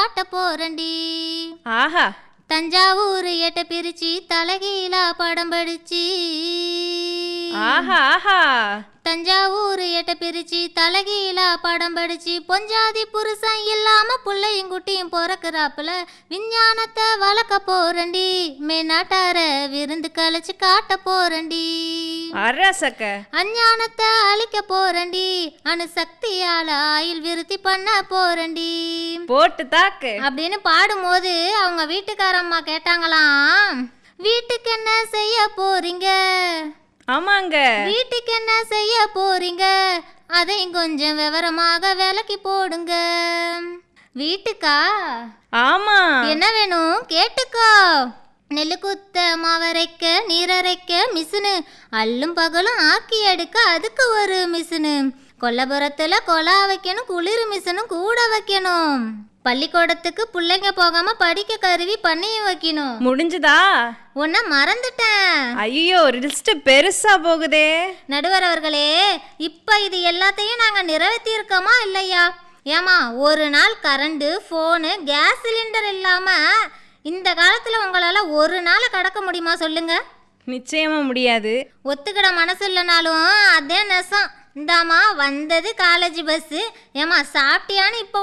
காட்ட போறண்டி ஆஹா தஞ்சாவூர் எட்ட பிரிச்சு தலகீழா படம் படிச்சு ஆஹா ஆஹா தஞ்சாவூர் எட்ட பிரிச்சு தலகீழா படம் படிச்சு பொஞ்சாதி புருஷன் இல்லாம புள்ளையும் குட்டியும் பிறக்குறாப்புல விஞ்ஞானத்தை வளர்க்க போறண்டி மேநாட்டார விருந்து கழிச்சு காட்ட போறண்டி அரசக்க அஞ்ஞானத்தை அழிக்க போறண்டி அணுசக்தியால ஆயுள் விருத்தி பண்ண போறண்டி போட்டு தாக்கு அப்படின்னு பாடும்போது அவங்க வீட்டுக்காரம்மா கேட்டாங்களாம் வீட்டுக்கு என்ன செய்ய போறீங்க ஆமாங்க வீட்டுக்கு என்ன செய்ய போறீங்க அதையும் கொஞ்சம் விவரமாக விலைக்கு போடுங்க வீட்டுக்கா ஆமா என்ன வேணும் கேட்டுக்கோ நெல்லு குத்த மாவரைக்க நீரரைக்க மிஷினு அல்லும் பகலும் ஆக்கி எடுக்க அதுக்கு ஒரு மிஷினு கொல்லபுரத்துல கொலா வைக்கணும் குளிர் மிஷினும் கூட வைக்கணும் பள்ளிக்கூடத்துக்கு பிள்ளைங்க போகாம படிக்க கருவி பண்ணியும் வைக்கணும் முடிஞ்சுதா உன்னை மறந்துட்டேன் ஐயோ லிஸ்ட் பெருசா போகுதே நடுவர் அவர்களே இப்போ இது எல்லாத்தையும் நாங்கள் நிறைவேற்றியிருக்கோமா இல்லையா ஏமா ஒரு நாள் கரண்டு ஃபோனு கேஸ் சிலிண்டர் இல்லாமல் இந்த காலத்தில் உங்களால் ஒரு நாளை கடக்க முடியுமா சொல்லுங்க நிச்சயமா முடியாது ஒத்துக்கிட மனசு இல்லைனாலும் அதே நெசம் இந்தாம்மா வந்தது காலேஜ் பஸ்ஸு ஏமா சாப்பிட்டியான்னு இப்போ